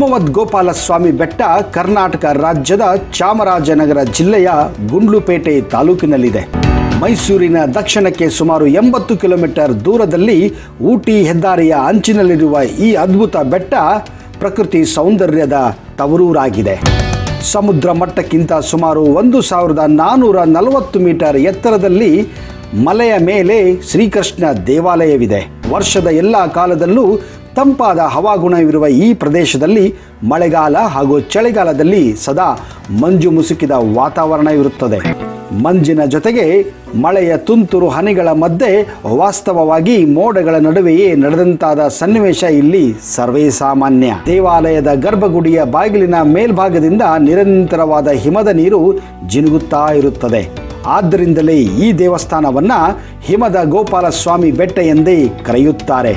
ಹಿಮವದ್ ಗೋಪಾಲಸ್ವಾಮಿ ಬೆಟ್ಟ ಕರ್ನಾಟಕ ರಾಜ್ಯದ ಚಾಮರಾಜನಗರ ಜಿಲ್ಲೆಯ ಗುಂಡ್ಲುಪೇಟೆ ತಾಲೂಕಿನಲ್ಲಿದೆ ಮೈಸೂರಿನ ದಕ್ಷಿಣಕ್ಕೆ ಸುಮಾರು ಎಂಬತ್ತು ಕಿಲೋಮೀಟರ್ ದೂರದಲ್ಲಿ ಊಟಿ ಹೆದ್ದಾರಿಯ ಅಂಚಿನಲ್ಲಿರುವ ಈ ಅದ್ಭುತ ಬೆಟ್ಟ ಪ್ರಕೃತಿ ಸೌಂದರ್ಯದ ತವರೂರಾಗಿದೆ ಸಮುದ್ರ ಮಟ್ಟಕ್ಕಿಂತ ಸುಮಾರು ಒಂದು ಸಾವಿರದ ನಾನ್ನೂರ ನಲವತ್ತು ಮೀಟರ್ ಎತ್ತರದಲ್ಲಿ ಮಲೆಯ ಮೇಲೆ ಶ್ರೀಕೃಷ್ಣ ದೇವಾಲಯವಿದೆ ವರ್ಷದ ಎಲ್ಲ ಕಾಲದಲ್ಲೂ ತಂಪಾದ ಹವಾಗುಣವಿರುವ ಈ ಪ್ರದೇಶದಲ್ಲಿ ಮಳೆಗಾಲ ಹಾಗೂ ಚಳಿಗಾಲದಲ್ಲಿ ಸದಾ ಮಂಜು ಮುಸುಕಿದ ವಾತಾವರಣ ಇರುತ್ತದೆ ಮಂಜಿನ ಜೊತೆಗೆ ಮಳೆಯ ತುಂತುರು ಹನಿಗಳ ಮಧ್ಯೆ ವಾಸ್ತವವಾಗಿ ಮೋಡಗಳ ನಡುವೆಯೇ ನಡೆದಂತಾದ ಸನ್ನಿವೇಶ ಇಲ್ಲಿ ಸರ್ವೇ ಸಾಮಾನ್ಯ ದೇವಾಲಯದ ಗರ್ಭಗುಡಿಯ ಬಾಗಿಲಿನ ಮೇಲ್ಭಾಗದಿಂದ ನಿರಂತರವಾದ ಹಿಮದ ನೀರು ಜಿನುಗುತ್ತಾ ಇರುತ್ತದೆ ಆದ್ದರಿಂದಲೇ ಈ ದೇವಸ್ಥಾನವನ್ನ ಹಿಮದ ಗೋಪಾಲಸ್ವಾಮಿ ಬೆಟ್ಟ ಎಂದೇ ಕರೆಯುತ್ತಾರೆ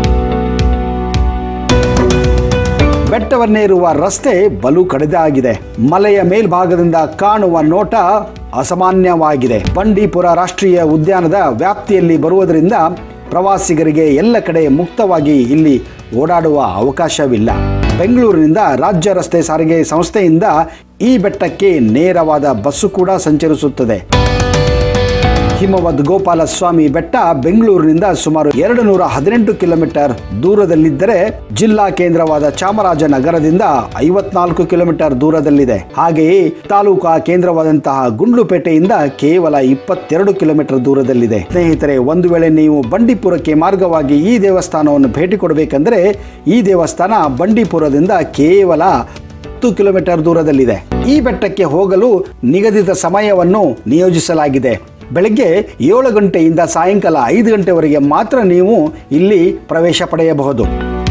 ಬೆಟ್ಟವನ್ನೇರುವ ರಸ್ತೆ ಬಲು ಕಡಿದಾಗಿದೆ ಮಲೆಯ ಮೇಲ್ಭಾಗದಿಂದ ಕಾಣುವ ನೋಟ ಅಸಾಮಾನ್ಯವಾಗಿದೆ ಬಂಡೀಪುರ ರಾಷ್ಟ್ರೀಯ ಉದ್ಯಾನದ ವ್ಯಾಪ್ತಿಯಲ್ಲಿ ಬರುವುದರಿಂದ ಪ್ರವಾಸಿಗರಿಗೆ ಎಲ್ಲ ಕಡೆ ಮುಕ್ತವಾಗಿ ಇಲ್ಲಿ ಓಡಾಡುವ ಅವಕಾಶವಿಲ್ಲ ಬೆಂಗಳೂರಿನಿಂದ ರಾಜ್ಯ ರಸ್ತೆ ಸಾರಿಗೆ ಸಂಸ್ಥೆಯಿಂದ ಈ ಬೆಟ್ಟಕ್ಕೆ ನೇರವಾದ ಬಸ್ಸು ಕೂಡ ಸಂಚರಿಸುತ್ತದೆ ಹಿಮವದ್ ಗೋಪಾಲಸ್ವಾಮಿ ಬೆಟ್ಟ ಬೆಂಗಳೂರಿನಿಂದ ಸುಮಾರು ಎರಡು ನೂರ ಹದಿನೆಂಟು ಕಿಲೋಮೀಟರ್ ದೂರದಲ್ಲಿದ್ದರೆ ಜಿಲ್ಲಾ ಕೇಂದ್ರವಾದ ಚಾಮರಾಜನಗರದಿಂದ ಐವತ್ನಾಲ್ಕು ಕಿಲೋಮೀಟರ್ ದೂರದಲ್ಲಿದೆ ಹಾಗೆಯೇ ತಾಲೂಕಾ ಕೇಂದ್ರವಾದಂತಹ ಗುಂಡ್ಲುಪೇಟೆಯಿಂದ ಕೇವಲ ಇಪ್ಪತ್ತೆರಡು ಕಿಲೋಮೀಟರ್ ದೂರದಲ್ಲಿದೆ ಸ್ನೇಹಿತರೆ ಒಂದು ವೇಳೆ ನೀವು ಬಂಡೀಪುರಕ್ಕೆ ಮಾರ್ಗವಾಗಿ ಈ ದೇವಸ್ಥಾನವನ್ನು ಭೇಟಿ ಕೊಡಬೇಕೆಂದರೆ ಈ ದೇವಸ್ಥಾನ ಬಂಡೀಪುರದಿಂದ ಕೇವಲ ಹತ್ತು ಕಿಲೋಮೀಟರ್ ದೂರದಲ್ಲಿದೆ ಈ ಬೆಟ್ಟಕ್ಕೆ ಹೋಗಲು ನಿಗದಿತ ಸಮಯವನ್ನು ನಿಯೋಜಿಸಲಾಗಿದೆ ಬೆಳಗ್ಗೆ ಏಳು ಗಂಟೆಯಿಂದ ಸಾಯಂಕಾಲ ಐದು ಗಂಟೆವರೆಗೆ ಮಾತ್ರ ನೀವು ಇಲ್ಲಿ ಪ್ರವೇಶ ಪಡೆಯಬಹುದು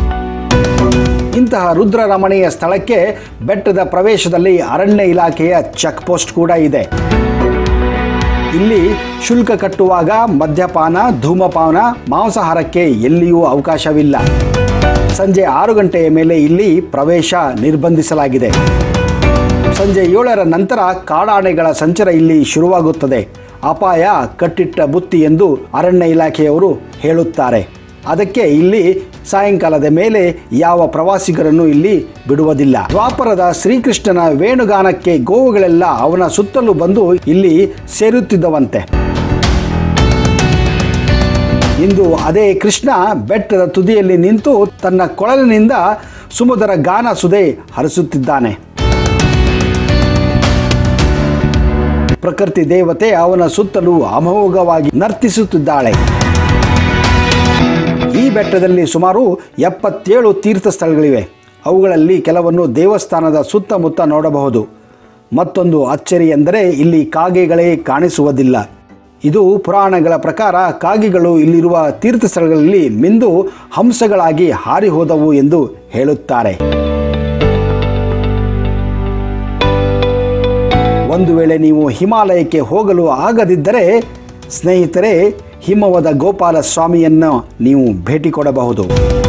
ಇಂತಹ ರುದ್ರ ರಮಣೀಯ ಸ್ಥಳಕ್ಕೆ ಬೆಟ್ಟದ ಪ್ರವೇಶದಲ್ಲಿ ಅರಣ್ಯ ಇಲಾಖೆಯ ಚೆಕ್ ಪೋಸ್ಟ್ ಕೂಡ ಇದೆ ಇಲ್ಲಿ ಶುಲ್ಕ ಕಟ್ಟುವಾಗ ಮದ್ಯಪಾನ ಧೂಮಪಾನ ಮಾಂಸಾಹಾರಕ್ಕೆ ಎಲ್ಲಿಯೂ ಅವಕಾಶವಿಲ್ಲ ಸಂಜೆ ಆರು ಗಂಟೆಯ ಮೇಲೆ ಇಲ್ಲಿ ಪ್ರವೇಶ ನಿರ್ಬಂಧಿಸಲಾಗಿದೆ ಸಂಜೆ ಏಳರ ನಂತರ ಕಾಡಾನೆಗಳ ಸಂಚಾರ ಇಲ್ಲಿ ಶುರುವಾಗುತ್ತದೆ ಅಪಾಯ ಕಟ್ಟಿಟ್ಟ ಬುತ್ತಿ ಎಂದು ಅರಣ್ಯ ಇಲಾಖೆಯವರು ಹೇಳುತ್ತಾರೆ ಅದಕ್ಕೆ ಇಲ್ಲಿ ಸಾಯಂಕಾಲದ ಮೇಲೆ ಯಾವ ಪ್ರವಾಸಿಗರನ್ನು ಇಲ್ಲಿ ಬಿಡುವುದಿಲ್ಲ ದ್ವಾಪರದ ಶ್ರೀಕೃಷ್ಣನ ವೇಣುಗಾನಕ್ಕೆ ಗೋವುಗಳೆಲ್ಲ ಅವನ ಸುತ್ತಲೂ ಬಂದು ಇಲ್ಲಿ ಸೇರುತ್ತಿದ್ದವಂತೆ ಇಂದು ಅದೇ ಕೃಷ್ಣ ಬೆಟ್ಟದ ತುದಿಯಲ್ಲಿ ನಿಂತು ತನ್ನ ಕೊಳಲಿನಿಂದ ಸುಮಧುರ ಗಾನ ಸುದೆ ಹರಿಸುತ್ತಿದ್ದಾನೆ ಪ್ರಕೃತಿ ದೇವತೆ ಅವನ ಸುತ್ತಲೂ ಅಮೋಘವಾಗಿ ನರ್ತಿಸುತ್ತಿದ್ದಾಳೆ ಈ ಬೆಟ್ಟದಲ್ಲಿ ಸುಮಾರು ಎಪ್ಪತ್ತೇಳು ತೀರ್ಥ ಸ್ಥಳಗಳಿವೆ ಅವುಗಳಲ್ಲಿ ಕೆಲವನ್ನು ದೇವಸ್ಥಾನದ ಸುತ್ತಮುತ್ತ ನೋಡಬಹುದು ಮತ್ತೊಂದು ಅಚ್ಚರಿ ಎಂದರೆ ಇಲ್ಲಿ ಕಾಗೆಗಳೇ ಕಾಣಿಸುವುದಿಲ್ಲ ಇದು ಪುರಾಣಗಳ ಪ್ರಕಾರ ಕಾಗೆಗಳು ಇಲ್ಲಿರುವ ತೀರ್ಥ ಸ್ಥಳಗಳಲ್ಲಿ ಮಿಂದು ಹಂಸಗಳಾಗಿ ಹಾರಿ ಹೋದವು ಎಂದು ಹೇಳುತ್ತಾರೆ ಒಂದು ವೇಳೆ ನೀವು ಹಿಮಾಲಯಕ್ಕೆ ಹೋಗಲು ಆಗದಿದ್ದರೆ ಸ್ನೇಹಿತರೆ ಹಿಮವದ ಗೋಪಾಲ ಸ್ವಾಮಿಯನ್ನು ನೀವು ಭೇಟಿ ಕೊಡಬಹುದು